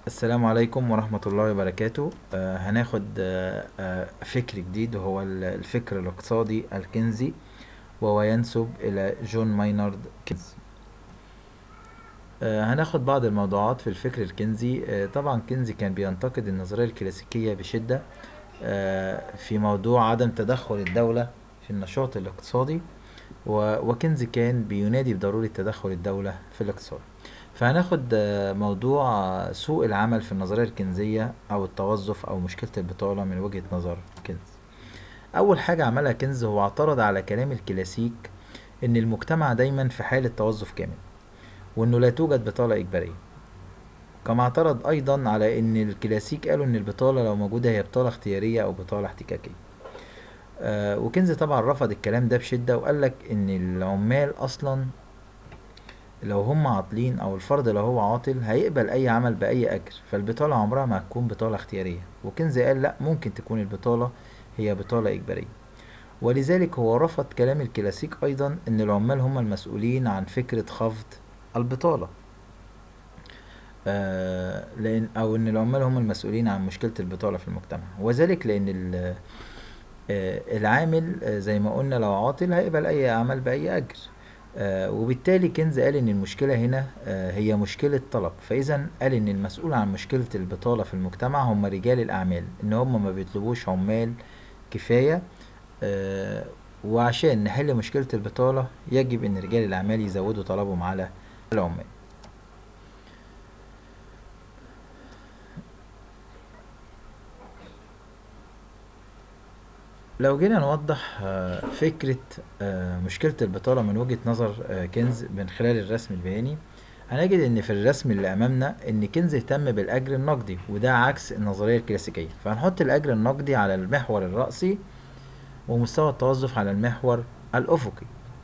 السلام عليكم ورحمة الله وبركاته آه هناخد آه آه فكر جديد وهو ال- الفكر الاقتصادي الكنزي وهو ينسب إلى جون ماينارد كينز آه هناخد بعض الموضوعات في الفكر الكنزي آه طبعا كينزي كان بينتقد النظرية الكلاسيكية بشدة آه في موضوع عدم تدخل الدولة في النشاط الاقتصادي و- وكينزي كان بينادي بضرورة تدخل الدولة في الاقتصاد فهناخد آه، موضوع آه، سوق العمل في النظرية الكنزية أو التوظف أو مشكلة البطالة من وجهة نظر كينز أول حاجة عملها كينز هو اعترض على كلام الكلاسيك إن المجتمع دايما في حالة توظف كامل وإنه لا توجد بطالة إجبارية كما اعترض أيضا على إن الكلاسيك قالوا إن البطالة لو موجودة هي بطالة اختيارية أو بطالة احتكاكية آه وكينز طبعا رفض الكلام ده بشدة وقال لك إن العمال أصلا لو هم عاطلين او الفرد لو هو عاطل هيقبل اي عمل باي اجر فالبطاله عمرها ما هتكون بطاله اختياريه وكنزي قال لا ممكن تكون البطاله هي بطاله اجباريه ولذلك هو رفض كلام الكلاسيك ايضا ان العمال هم المسؤولين عن فكره خفض البطاله آه لان او ان العمال هم المسؤولين عن مشكله البطاله في المجتمع وذلك لان ال- آه، العامل آه، زي ما قلنا لو عاطل هيقبل اي عمل باي اجر آه، وبالتالي كنز قال ان المشكله هنا آه، هي مشكله طلب فاذا قال ان المسؤول عن مشكله البطاله في المجتمع هم رجال الاعمال ان هم ما بيطلبوش عمال كفايه آه، وعشان نحل مشكله البطاله يجب ان رجال الاعمال يزودوا طلبهم على العمال لو جينا نوضح آه، فكرة آه، مشكلة البطالة من وجهة نظر آه، كنز من خلال الرسم البياني هنجد ان في الرسم اللي امامنا ان كنز اهتم بالاجر النقدي وده عكس النظرية الكلاسيكية فهنحط الاجر النقدي على المحور الرأسي ومستوى التوظف على المحور الافقي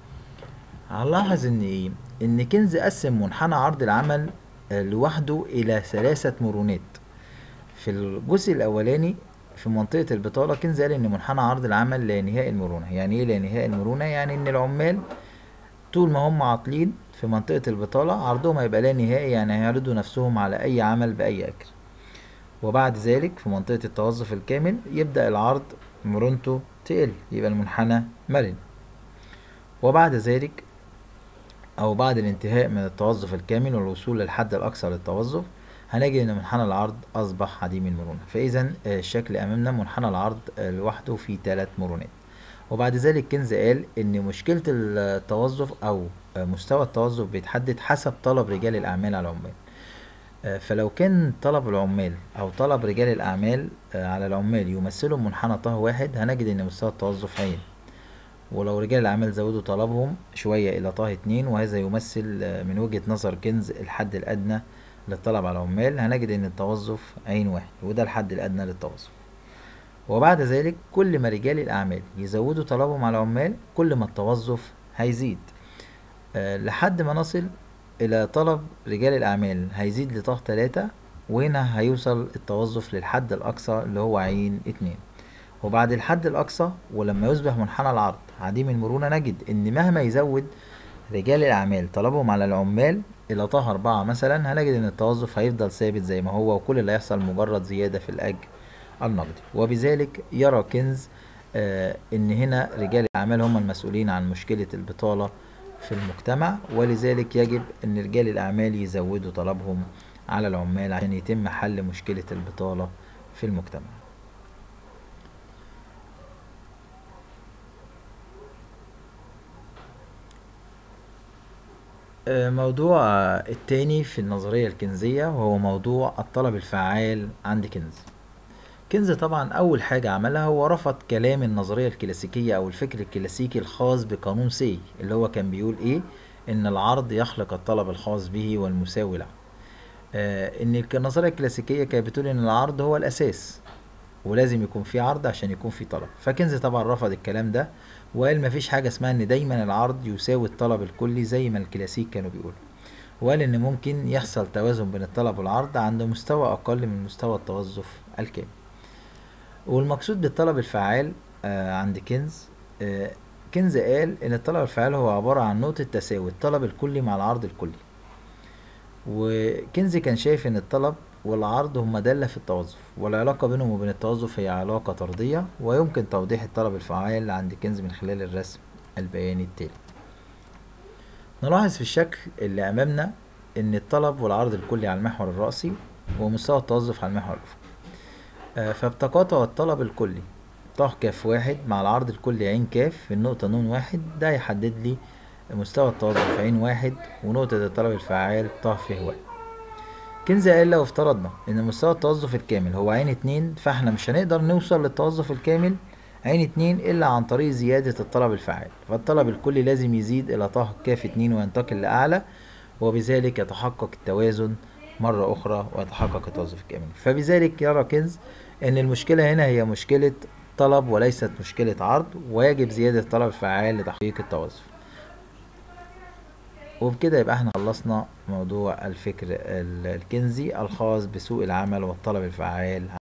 هنلاحظ ان ايه ان كنز قسم منحنى عرض العمل آه، لوحده الى ثلاثة مرونات في الجزء الاولاني في منطقة البطالة كنز قال ان منحنى عرض العمل لا نهائي المرونة يعني ايه لا نهائي المرونة يعني ان العمال طول ما هم عاطلين في منطقة البطالة عرضهم هيبقى لا نهائي يعني هيعرضوا نفسهم على اي عمل باي اجر وبعد ذلك في منطقة التوظف الكامل يبدأ العرض مرونته تقل يبقى المنحنى مرن وبعد ذلك أو بعد الانتهاء من التوظف الكامل والوصول للحد الأقصى للتوظف هنجد إن منحنى العرض أصبح عديم المرونة فإذا آه، الشكل أمامنا منحنى العرض آه، لوحده فيه ثلاث مرونات وبعد ذلك كنز قال إن مشكلة التوظف أو آه، مستوى التوظف بيتحدد حسب طلب رجال الأعمال على العمال آه، فلو كان طلب العمال أو طلب رجال الأعمال آه، على العمال يمثلوا منحنى طه واحد هنجد إن مستوى التوظف عين ولو رجال الأعمال زودوا طلبهم شوية إلى طه اتنين وهذا يمثل آه، من وجهة نظر كنز الحد الأدنى للطلب على العمال هنجد إن التوظف عين واحد وده الحد الأدنى للتوظف وبعد ذلك كل ما رجال الأعمال يزودوا طلبهم على العمال كل ما التوظف هيزيد آه، لحد ما نصل إلى طلب رجال الأعمال هيزيد لطه تلاتة وهنا هيوصل التوظف للحد الأقصى اللي هو عين اتنين وبعد الحد الأقصى ولما يصبح منحنى العرض عديم المرونة نجد إن مهما يزود رجال الأعمال طلبهم على العمال إلى طه أربعة مثلا هنجد إن التوظف هيفضل ثابت زي ما هو وكل اللي هيحصل مجرد زيادة في الأجر النقدي وبذلك يرى كنز آه إن هنا رجال الأعمال هم المسؤولين عن مشكلة البطالة في المجتمع ولذلك يجب إن رجال الأعمال يزودوا طلبهم على العمال عشان يتم حل مشكلة البطالة في المجتمع آه، موضوع آه، التاني في النظرية الكنزية وهو موضوع الطلب الفعال عند كنز كنز طبعا أول حاجة عملها هو رفض كلام النظرية الكلاسيكية أو الفكر الكلاسيكي الخاص بقانون سي اللي هو كان بيقول إيه إن العرض يخلق الطلب الخاص به والمساوي له آه، إن الك- النظرية الكلاسيكية كانت بتقول إن العرض هو الأساس ولازم يكون في عرض عشان يكون في طلب فكنز طبعا رفض الكلام ده وقال مفيش حاجة اسمها ان دايما العرض يساوي الطلب الكلي زي ما الكلاسيك كانوا بيقولوا وقال ان ممكن يحصل توازن بين الطلب والعرض عند مستوى اقل من مستوى التوظف الكامل والمقصود بالطلب الفعال آه عند كنز آه كنز قال ان الطلب الفعال هو عبارة عن نقطة تساوي الطلب الكلي مع العرض الكلي وكنزي كان شايف ان الطلب والعرض هما دالة في التوظف والعلاقة بينهم وبين التوظف هي علاقة طردية ويمكن توضيح الطلب الفعال عند كنزي من خلال الرسم البياني التالي نلاحظ في الشكل اللي أمامنا إن الطلب والعرض الكلي على المحور الرأسي ومستوى التوظف على المحور الأفقي آه، فبتقاطع الطلب الكلي ط ك واحد مع العرض الكلي ع ك في النقطة ن واحد ده يحدد لي مستوى التوظف ع واحد ونقطة الطلب الفعال ط ف واحد كنزي قال لو افترضنا ان مستوى التوظف الكامل هو عين اتنين فاحنا مش هنقدر نوصل للتوظف الكامل عين اتنين الا عن طريق زيادة الطلب الفعال فالطلب الكلي لازم يزيد الى ط ك اتنين وينتقل لأعلى وبذلك يتحقق التوازن مرة أخرى ويتحقق التوظف الكامل فبذلك يرى كنز أن المشكلة هنا هي مشكلة طلب وليست مشكلة عرض ويجب زيادة الطلب الفعال لتحقيق التوظف وبكده يبقى احنا خلصنا موضوع الفكر ال- الكنزي الخاص بسوق العمل والطلب الفعال